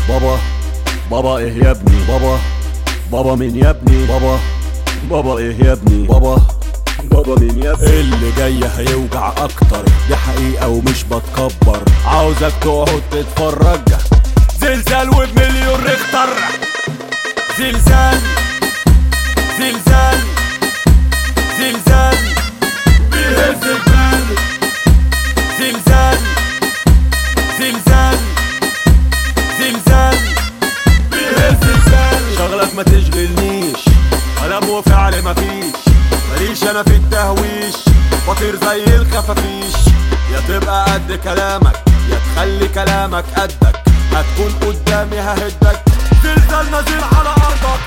بابا بابا ايه يا ابني بابا بابا مين يا ابني بابا بابا ايه يا ابني بابا بابا مين يا ابني اللي جاي هيوجع اكتر دي حقيقة ومش بتكبر عاوزك تقعد تتفرج زلزال وبمليون ريختر زلزال زلزال زلزال بيهز الجبال زلزال زلزال زلزال بيهز الجبال شغلك ما تشغلنيش كلام وفعل مفيش ماليش انا في التهويش بطير زي الخفافيش يا تبقى قد كلامك يا تخلي كلامك قدك هتكون قدامي ههدك زلزال نازل على ارضك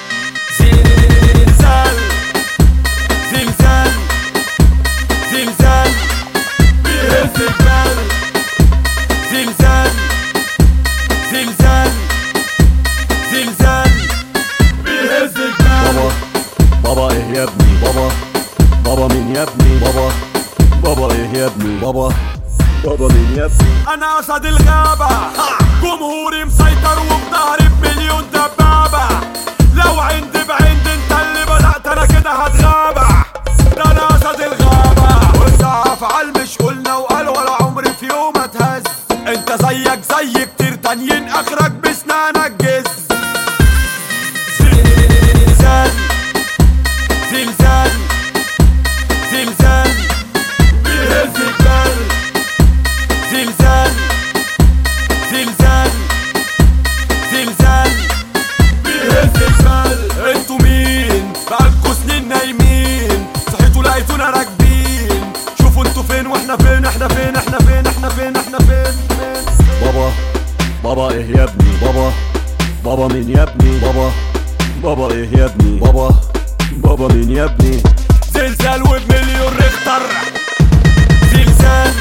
زلزال زلزال زلزال بيهز الجبال زلزال زلزال زلزال بيهز الجبال بابا بابا ايه يا ابني بابا بابا مين يا ابني بابا بابا ايه يا ابني بابا بابا مين يا ابني انا اسد الغابة جمهوري مسيطر وبظهري بمليون دبابة لو عندي بعند انت اللي بدأت انا كده هتغابة ده انا اسد الغابة وانت افعال مش قلنا وقال ولا عمري في يوم اتهز انت زيك زي كتير تانيين اخرك بسنانك جز زلزال زلزال زلزال بيهز الجبال زلزال زلزال زلزال بيهز الجبال انتوا مين بقالكوا سنين نايمين صحيتوا لقيتونا راكبين شوفوا انتوا فين واحنا فين احنا فين احنا فين احنا فين احنا فين فين بابا بابا ايه يا ابني بابا بابا مين يا ابني بابا بابا ايه يا ابني بابا بابا مين يا ابني زلزال وبمليون ريختر زلزال